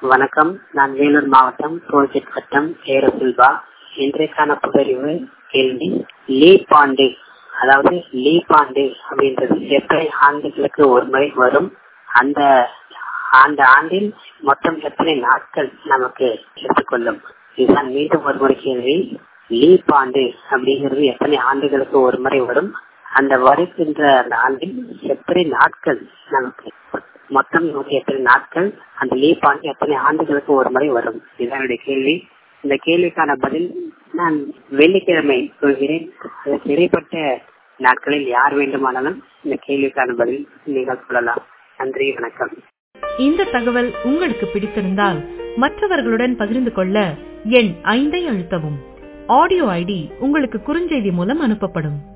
வணக்கம் நான் வேலூர் மாவட்டம் டோல்கேட் வட்டம் ஏர சில்வா இன்றைக்கான புதறிவு கேள்வி லீப் ஆண்டு அதாவது லீப் ஆண்டு அப்படின்றது எத்தனை ஆண்டுகளுக்கு ஒரு முறை வரும் அந்த அந்த ஆண்டில் மொத்தம் எத்தனை நாட்கள் நமக்கு எடுத்துக்கொள்ளும் இதுதான் மீண்டும் ஒரு முறை கேள்வி லீப் ஆண்டு அப்படிங்கிறது எத்தனை ஆண்டுகளுக்கு ஒரு முறை வரும் அந்த வருகின்ற அந்த ஆண்டில் எத்தனை நாட்கள் நமக்கு மொத்தம் நமக்கு எத்தனை நாட்கள் அந்த லீப் ஆண்டு எத்தனை ஆண்டுகளுக்கு ஒரு முறை வரும் இதனுடைய கேள்வி இந்த கேள்விக்கான பதில் நான் வெள்ளிக்கிழமை சொல்கிறேன் அதற்கு இடைப்பட்ட நாட்களில் யார் வேண்டுமானாலும் இந்த கேள்விக்கான பதில் நீங்கள் சொல்லலாம் நன்றி வணக்கம் இந்த தகவல் உங்களுக்கு பிடித்திருந்தால் மற்றவர்களுடன் பகிர்ந்து கொள்ள எண் ஐந்தை அழுத்தவும் ஆடியோ ஐடி உங்களுக்கு குறுஞ்செய்தி மூலம் அனுப்பப்படும்